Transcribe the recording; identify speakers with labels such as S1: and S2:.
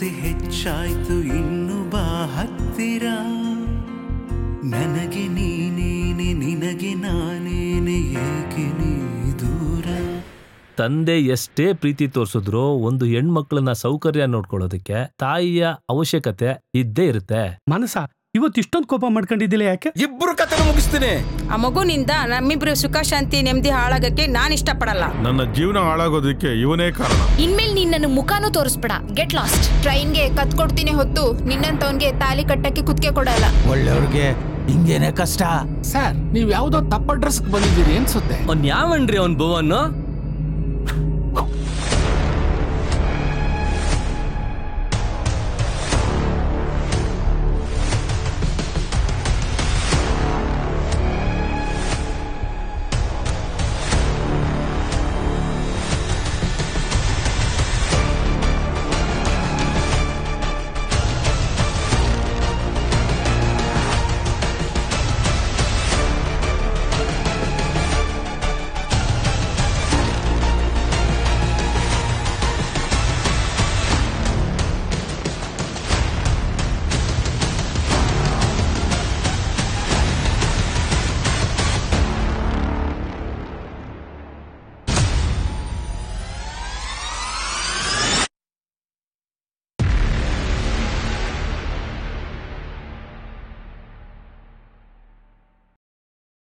S1: ಆಸೆ ಹೆಚ್ಚಾಯ್ತು ಇನ್ನು ಬಾ ಹತ್ತಿರ ನನಗೆ ನೀನೇನೆ ನಿನಗೆ ನಾನೇನೆ ಏಕೆ ನೀ ದೂರ
S2: ತಂದೆ ಎಷ್ಟೇ ಪ್ರೀತಿ ತೋರಿಸಿದ್ರು ಒಂದು ಹೆಣ್ಮಕ್ಳನ್ನ ಸೌಕರ್ಯ ನೋಡ್ಕೊಳ್ಳೋದಕ್ಕೆ ತಾಯಿಯ ಅವಶ್ಯಕತೆ ಇದ್ದೇ ಇರುತ್ತೆ
S3: ಮನಸ ಇವತ್ತು ಇಷ್ಟೊಂದು ಕೋಪ ಮಾಡ್ಕೊಂಡಿದ್ದಿಲ್ಲ ಯಾಕೆ
S4: ಇಬ್ರು ಕತೆ ಮುಗಿಸ್ತೀನಿ
S5: ಆ ಮಗುನಿಂದ ನಮ್ಮಿಬ್ರು ಸುಖ ಶಾಂತಿ ನೆಮ್ಮದಿ ಹಾಳಾಗಕ್ಕೆ ನಾನು ಇಷ್ಟಪಡಲ್ಲ
S6: ನನ್ನ ಜೀವನ ಹಾಳಾಗೋದಕ್ಕೆ ಇವನೇ ಕಾರಣ
S7: ಇನ್ಮೇಲೆ ನೀನ್ ನನ್ನ ಮುಖಾನೂ ತೋರಿಸ್ಬೇಡ ಗೆಟ್ ಲಾಸ್ಟ್
S8: ಟ್ರೈನ್ಗೆ ಕತ್ ಕೊಡ್ತೀನಿ ಹೊತ್ತು ನಿನ್ನಂತವನ್ಗೆ ತಾಲಿ ಕಟ್ಟಕ್ಕೆ ಕುತ್ಕೆ ಕೊಡಲ್ಲ
S4: ಒಳ್ಳೆಯವ್ರಿಗೆ ಹಿಂಗೇನೆ ಕಷ್ಟ
S9: ಸರ್ ನೀವ್ ಯಾವ್ದೋ ತಪ್ಪ ಅಡ್ರೆಸ್ ಬಂದಿದ್ದೀರಿ ಅನ್ಸುತ್ತೆ
S10: ಅವ್ನ್ ಯಾವನ್ರಿ ಅವ್ನ್ ಭುವನ್